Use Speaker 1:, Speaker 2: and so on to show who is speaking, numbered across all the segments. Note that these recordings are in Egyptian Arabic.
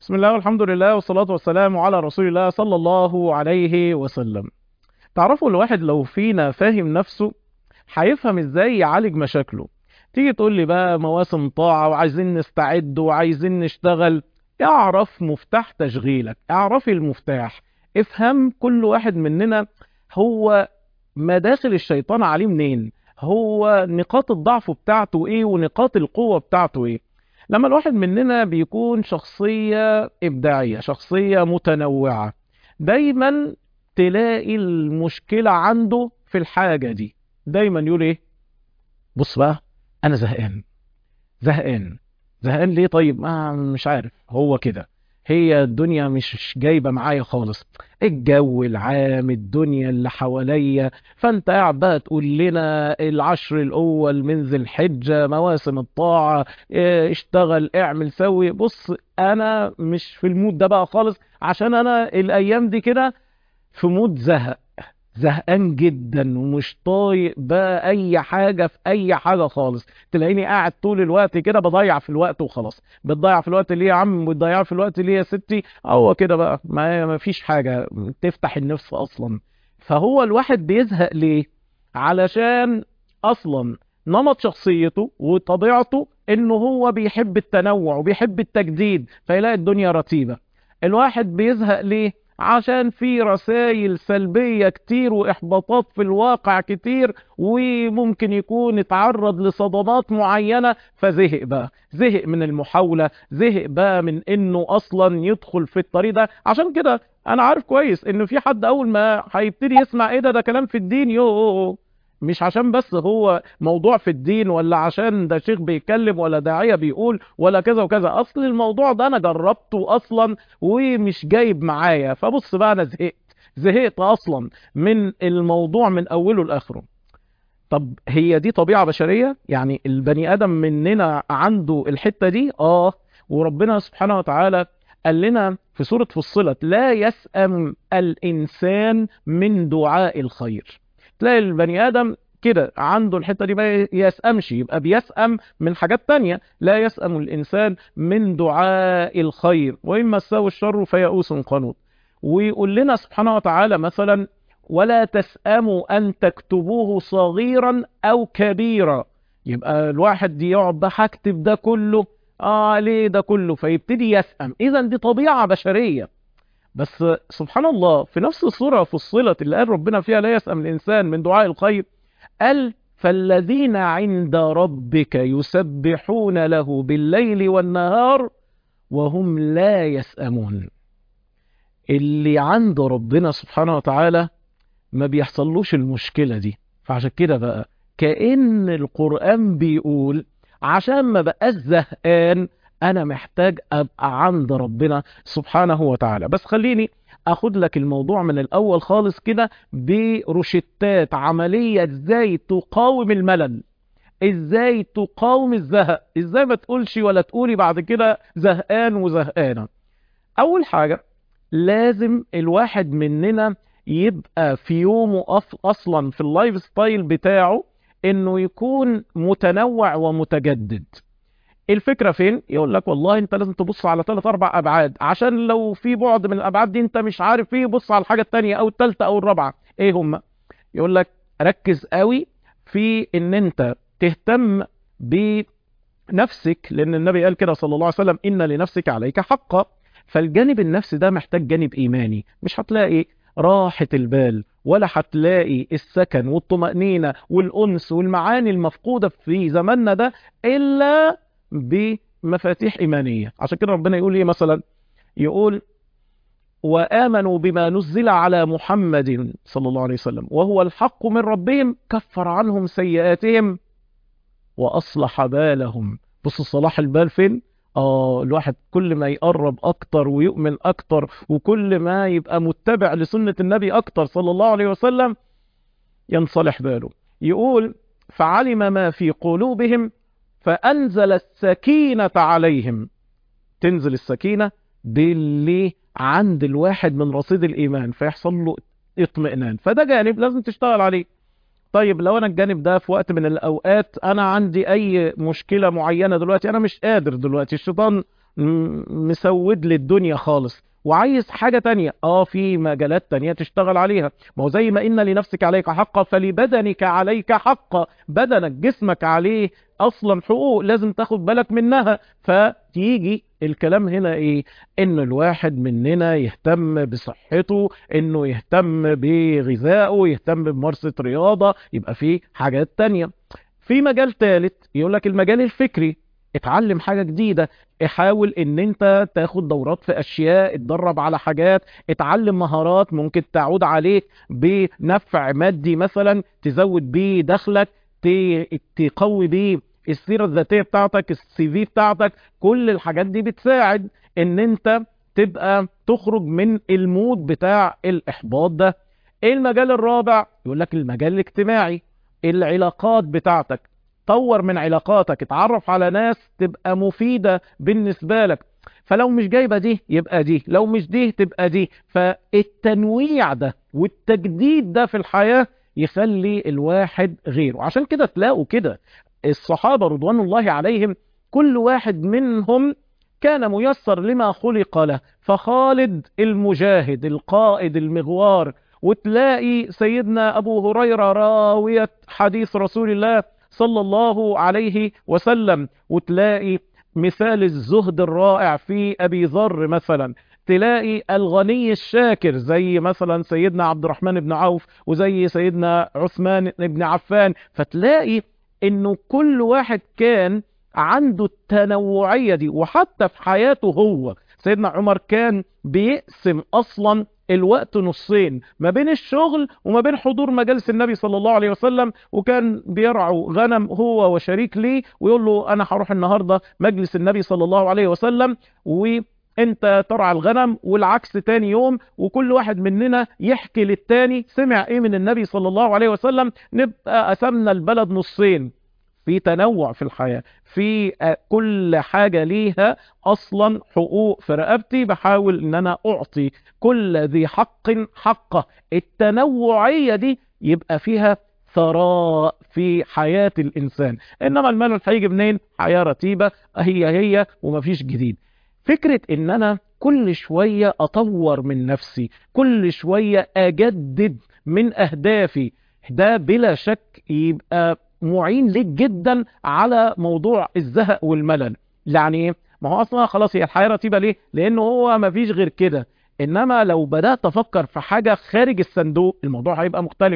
Speaker 1: بسم الله والحمد لله والصلاة والسلام على رسول الله صلى الله عليه وسلم تعرفوا الواحد لو فينا فاهم نفسه هيفهم ازاي يعالج مشاكله تيجي تقول لي بقى مواسم طاعة وعايزين نستعد وعايزين نشتغل اعرف مفتاح تشغيلك اعرفي المفتاح افهم كل واحد مننا هو مداخل الشيطان عليه منين هو نقاط الضعف بتاعته ايه ونقاط القوة بتاعته ايه لما الواحد مننا بيكون شخصية إبداعية شخصية متنوعة دايما تلاقي المشكلة عنده في الحاجة دي دايما يقول ايه بص بقى انا زهقان زهقان زهقان ليه طيب ما مش عارف هو كده هي الدنيا مش جايبه معايا خالص الجو العام الدنيا اللي حواليا فانت قاعد بقى تقول لنا العشر الاول من ذي الحجه مواسم الطاعه اه، اشتغل اعمل سوي بص انا مش في المود ده بقى خالص عشان انا الايام دي كده في مود زهق زهقان جدا ومش طايق بقى اي حاجه في اي حاجه خالص تلاقيني قاعد طول الوقت كده بضيع في الوقت وخلاص بتضيع في الوقت ليه يا عم بتضيع في الوقت ليه يا ستي هو كده بقى ما ما فيش حاجه تفتح النفس اصلا فهو الواحد بيزهق ليه علشان اصلا نمط شخصيته وطبيعته انه هو بيحب التنوع وبيحب التجديد فيلاقي الدنيا رتيبه الواحد بيزهق ليه عشان في رسائل سلبية كتير وإحباطات في الواقع كتير وممكن يكون اتعرض لصدمات معينة فزهق بقى زهق من المحاولة زهق بقى من انه اصلا يدخل في الطريق ده عشان كده انا عارف كويس انه في حد اول ما هيبتدي يسمع ايه ده ده كلام في الدين يو مش عشان بس هو موضوع في الدين ولا عشان ده شيخ بيتكلم ولا داعية بيقول ولا كذا وكذا اصل الموضوع ده انا جربته اصلا ومش جايب معايا فبص بقى انا زهقت زهقت اصلا من الموضوع من اوله لاخره طب هي دي طبيعة بشرية يعني البني ادم مننا عنده الحتة دي اه وربنا سبحانه وتعالى قال لنا في سورة فصلت لا يسأم الإنسان من دعاء الخير تلاقي البني ادم كده عنده الحته دي ما يسأمش يبقى بيسأم من حاجات تانية لا يسأم الانسان من دعاء الخير وإن مسه الشر فيئوس قنوط ويقول لنا سبحانه وتعالى مثلا ولا تسأموا أن تكتبوه صغيرا أو كبيرا يبقى الواحد يقعد بقى هكتب ده كله اه ليه ده كله فيبتدي يسأم إذا دي طبيعة بشرية بس سبحان الله في نفس الصورة فصلت اللي قال ربنا فيها لا يسأم الإنسان من دعاء الخير قال فالذين عند ربك يسبحون له بالليل والنهار وهم لا يسأمون اللي عند ربنا سبحانه وتعالى ما بيحصلوش المشكلة دي فعشان كده بقى كأن القرآن بيقول عشان ما بقاش زهقان انا محتاج ابقى عند ربنا سبحانه وتعالى بس خليني اخد لك الموضوع من الاول خالص كده بروشتات عملية ازاي تقاوم الملل ازاي تقاوم الزهق ازاي ما تقولش ولا تقولي بعد كده زهقان وزهقانة اول حاجة لازم الواحد مننا يبقى في يومه أف- اصلا في اللايف ستايل بتاعه انه يكون متنوع ومتجدد الفكرة فين؟ يقول لك والله انت لازم تبص على ثلاث اربع ابعاد عشان لو في بعد من الابعاد دي انت مش عارف ايه بص على الحاجة التانية او التالتة او الرابعة ايه هما؟ يقول لك ركز قوي في ان انت تهتم بنفسك لان النبي قال كده صلى الله عليه وسلم ان لنفسك عليك حقا فالجانب النفسي ده محتاج جانب ايماني مش هتلاقي راحة البال ولا هتلاقي السكن والطمأنينة والأنس والمعاني المفقودة في زماننا ده إلا بمفاتيح إيمانية عشان كده ربنا يقول إيه مثلا يقول وآمنوا بما نزل على محمد صلى الله عليه وسلم وهو الحق من ربهم كفر عنهم سيئاتهم وأصلح بالهم بص صلاح البال فين اه الواحد كل ما يقرب اكتر ويؤمن اكتر وكل ما يبقى متبع لسنة النبي اكتر صلى الله عليه وسلم ينصلح باله يقول فعلم ما في قلوبهم فأنزل السكينة عليهم تنزل السكينة باللي عند الواحد من رصيد الإيمان فيحصل له اطمئنان فده جانب لازم تشتغل عليه طيب لو انا الجانب ده في وقت من الاوقات انا عندي اي مشكلة معينة دلوقتي انا مش قادر دلوقتي الشيطان م- مسود للدنيا خالص وعايز حاجة تانية اه في مجالات تانية تشتغل عليها ما هو زي ما ان لنفسك عليك حقا فلبدنك عليك حقا بدنك جسمك عليه اصلا حقوق لازم تاخد بالك منها فتيجي الكلام هنا ايه ان الواحد مننا يهتم بصحته انه يهتم بغذائه يهتم بممارسة رياضة يبقى في حاجات تانية في مجال ثالث يقول لك المجال الفكري اتعلم حاجة جديدة احاول ان انت تاخد دورات في اشياء اتدرب على حاجات اتعلم مهارات ممكن تعود عليك بنفع مادي مثلا تزود بيه دخلك ت- تقوي بيه السيرة الذاتية بتاعتك السي في بتاعتك كل الحاجات دي بتساعد ان انت تبقى تخرج من المود بتاع الاحباط ده ايه المجال الرابع يقول لك المجال الاجتماعي العلاقات بتاعتك طور من علاقاتك اتعرف على ناس تبقى مفيدة بالنسبة لك فلو مش جايبة دي يبقى دي لو مش دي تبقى دي فالتنويع ده والتجديد ده في الحياة يخلي الواحد غيره عشان كده تلاقوا كده الصحابة رضوان الله عليهم كل واحد منهم كان ميسر لما خلق له فخالد المجاهد القائد المغوار وتلاقي سيدنا أبو هريرة راوية حديث رسول الله صلى الله عليه وسلم وتلاقي مثال الزهد الرائع في أبي ذر مثلا تلاقي الغني الشاكر زي مثلا سيدنا عبد الرحمن بن عوف وزي سيدنا عثمان بن عفان فتلاقي انه كل واحد كان عنده التنوعية دي وحتى في حياته هو سيدنا عمر كان بيقسم اصلا الوقت نصين ما بين الشغل وما بين حضور مجالس النبي صلى الله عليه وسلم وكان بيرعوا غنم هو وشريك ليه ويقول له انا هروح النهارده مجلس النبي صلى الله عليه وسلم وانت ترعى الغنم والعكس تاني يوم وكل واحد مننا يحكي للتاني سمع ايه من النبي صلى الله عليه وسلم نبقى قسمنا البلد نصين في تنوع في الحياة في آه، كل حاجة ليها أصلا حقوق في رقبتي بحاول إن أنا أعطي كل ذي حق حقه التنوعية دي يبقى فيها ثراء في حياة الإنسان إنما المال هيجي منين حياة رتيبة هي هي ومفيش جديد فكرة إن أنا كل شوية أطور من نفسي كل شوية أجدد من أهدافي ده بلا شك يبقى معين ليك جدا على موضوع الزهق والملل يعني ايه ما هو اصلا خلاص هي الحياه رتيبه ليه لانه هو ما فيش غير كده انما لو بدات افكر في حاجه خارج الصندوق الموضوع هيبقى مختلف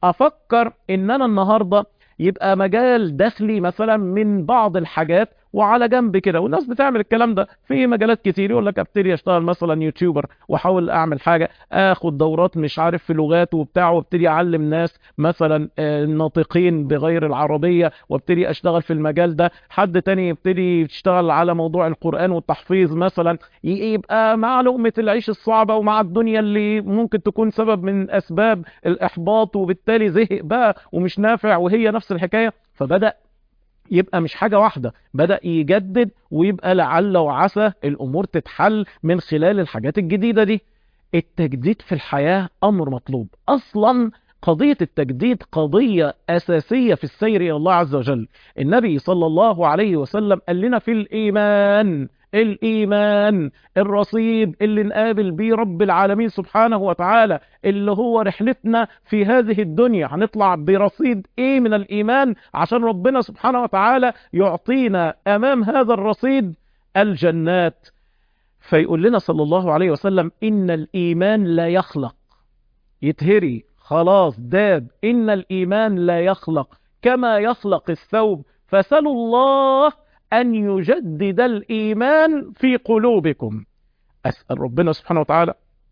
Speaker 1: افكر ان انا النهارده يبقى مجال دخلي مثلا من بعض الحاجات وعلى جنب كده والناس بتعمل الكلام ده في مجالات كتير يقول لك ابتدي اشتغل مثلا يوتيوبر واحاول اعمل حاجه اخد دورات مش عارف في لغات وبتاع وابتدي اعلم ناس مثلا آه، ناطقين بغير العربيه وابتدي اشتغل في المجال ده حد تاني يبتدي يشتغل على موضوع القران والتحفيظ مثلا ي- يبقى مع لقمه العيش الصعبه ومع الدنيا اللي ممكن تكون سبب من اسباب الاحباط وبالتالي زهق بقى ومش نافع وهي نفس الحكايه فبدا يبقى مش حاجة واحدة بدأ يجدد ويبقى لعل وعسى الأمور تتحل من خلال الحاجات الجديدة دي التجديد في الحياة أمر مطلوب أصلا قضية التجديد قضية أساسية في السير إلى الله عز وجل النبي صلى الله عليه وسلم قال لنا في الإيمان الإيمان الرصيد اللي نقابل بيه رب العالمين سبحانه وتعالى اللي هو رحلتنا في هذه الدنيا هنطلع برصيد ايه من الإيمان عشان ربنا سبحانه وتعالى يعطينا أمام هذا الرصيد الجنات فيقول لنا صلى الله عليه وسلم إن الإيمان لا يخلق يتهري خلاص داب إن الإيمان لا يخلق كما يخلق الثوب فسلوا الله أن يجدد الإيمان في قلوبكم أسأل ربنا سبحانه وتعالى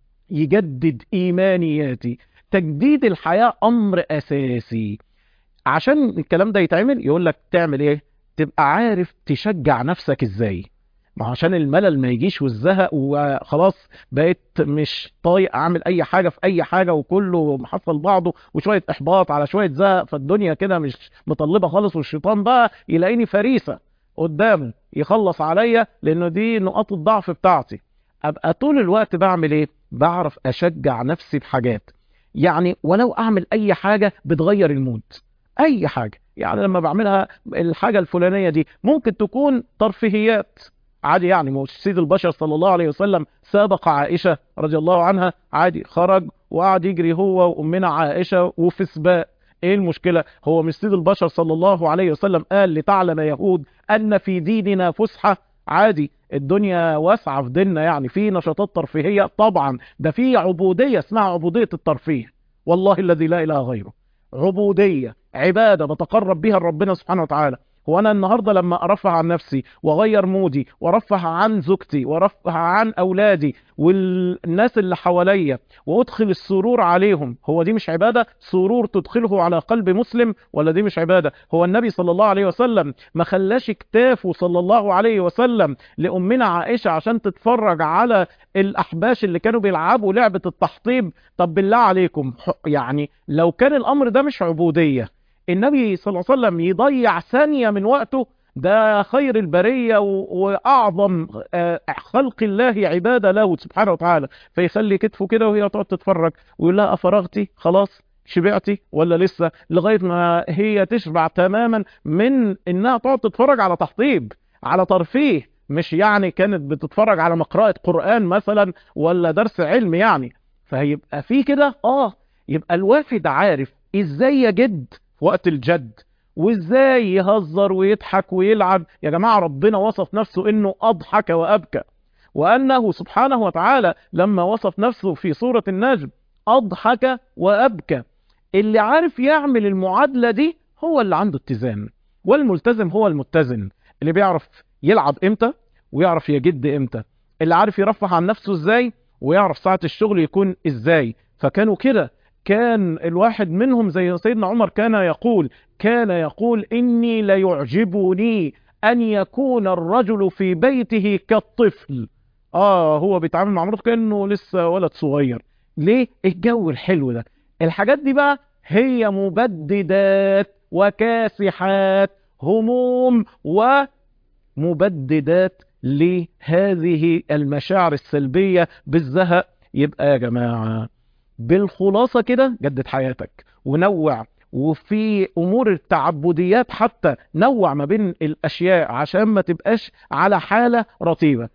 Speaker 1: يجدد إيمانياتي تجديد الحياة أمر أساسي عشان الكلام ده يتعمل يقول لك تعمل إيه تبقى عارف تشجع نفسك إزاي ما هو عشان الملل ما يجيش والزهق وخلاص بقيت مش طايق اعمل اي حاجه في اي حاجه وكله محصل بعضه وشويه احباط على شويه زهق فالدنيا كده مش مطلبه خالص والشيطان بقى يلاقيني فريسه قدامه يخلص عليا لانه دي نقاط الضعف بتاعتي ابقى طول الوقت بعمل ايه بعرف اشجع نفسي بحاجات يعني ولو اعمل اي حاجه بتغير المود اي حاجه يعني لما بعملها الحاجه الفلانيه دي ممكن تكون ترفيهيات عادي يعني مش سيد البشر صلى الله عليه وسلم سابق عائشة رضي الله عنها عادي خرج وقعد يجري هو وأمنا عائشة وفي سباق ايه المشكلة هو مش سيد البشر صلى الله عليه وسلم قال لتعلم يهود ان في ديننا فسحة عادي الدنيا واسعة في ديننا يعني في نشاطات ترفيهية طبعا ده في عبودية اسمها عبودية الترفيه والله الذي لا اله غيره عبودية عبادة بتقرب بها لربنا سبحانه وتعالى هو انا النهارده لما ارفع عن نفسي واغير مودي وارفع عن زوجتي وارفع عن اولادي والناس اللي حواليا وادخل السرور عليهم هو دي مش عباده سرور تدخله على قلب مسلم ولا دي مش عباده هو النبي صلى الله عليه وسلم ما خلاش كتافه صلى الله عليه وسلم لامنا عائشه عشان تتفرج على الاحباش اللي كانوا بيلعبوا لعبه التحطيب طب بالله عليكم يعني لو كان الامر ده مش عبوديه النبي صلى الله عليه وسلم يضيع ثانية من وقته ده خير البرية وأعظم خلق الله عبادة له سبحانه وتعالى فيخلي كتفه كده وهي تقعد تتفرج ويقول لها أفرغتي خلاص شبعتي ولا لسه لغاية ما هي تشبع تماما من إنها تقعد تتفرج على تحطيب على ترفيه مش يعني كانت بتتفرج على مقرأة قرآن مثلا ولا درس علم يعني فهيبقى في كده اه يبقى الوافد عارف ازاي يجد في وقت الجد وازاي يهزر ويضحك ويلعب يا جماعة ربنا وصف نفسه انه اضحك وابكى وانه سبحانه وتعالى لما وصف نفسه في سورة النجم اضحك وابكى اللي عارف يعمل المعادلة دي هو اللي عنده اتزان والملتزم هو المتزن اللي بيعرف يلعب امتى ويعرف يجد امتى اللي عارف يرفه عن نفسه ازاي ويعرف ساعة الشغل يكون ازاي فكانوا كده كان الواحد منهم زي سيدنا عمر كان يقول كان يقول إني ليعجبني أن يكون الرجل في بيته كالطفل آه هو بيتعامل مع مراته كأنه لسه ولد صغير ليه الجو الحلو ده الحاجات دي بقى هي مبددات وكاسحات هموم ومبددات لهذه المشاعر السلبية بالزهق يبقى يا جماعة بالخلاصة كده جدد حياتك ونوع وفي امور التعبديات حتى نوع ما بين الاشياء عشان ما تبقاش على حالة رتيبة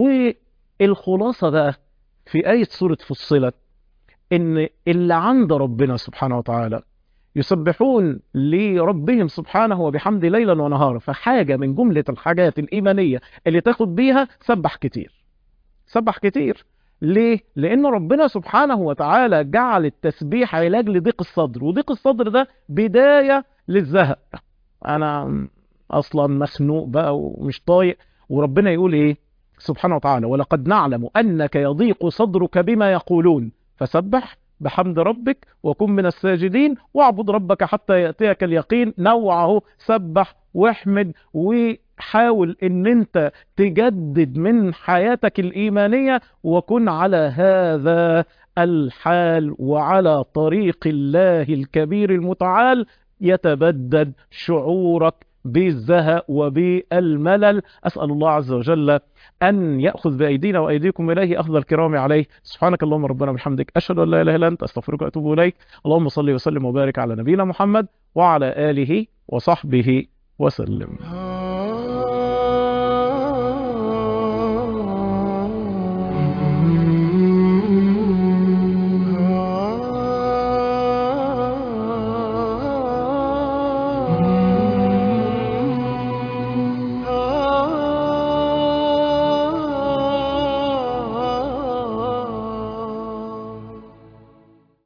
Speaker 1: والخلاصة بقى في آية سورة فصلت ان اللي عند ربنا سبحانه وتعالى يسبحون لربهم سبحانه وبحمد ليلا ونهارا فحاجة من جملة الحاجات الإيمانية اللي تاخد بيها سبح كتير سبح كتير ليه؟ لأن ربنا سبحانه وتعالى جعل التسبيح علاج لضيق الصدر وضيق الصدر ده بداية للزهق أنا أصلا مخنوق بقى ومش طايق وربنا يقول إيه؟ سبحانه وتعالى ولقد نعلم أنك يضيق صدرك بما يقولون فسبح بحمد ربك وكن من الساجدين واعبد ربك حتى يأتيك اليقين نوعه سبح واحمد وحاول ان انت تجدد من حياتك الإيمانية وكن على هذا الحال وعلى طريق الله الكبير المتعال يتبدد شعورك بالزهق وبالملل أسأل الله عز وجل أن يأخذ بأيدينا وأيديكم إليه أخذ الكرام عليه سبحانك اللهم ربنا بحمدك أشهد أن لا إله إلا أنت أستغفرك وأتوب إليك اللهم صل وسلم وبارك على نبينا محمد وعلى آله وصحبه وسلم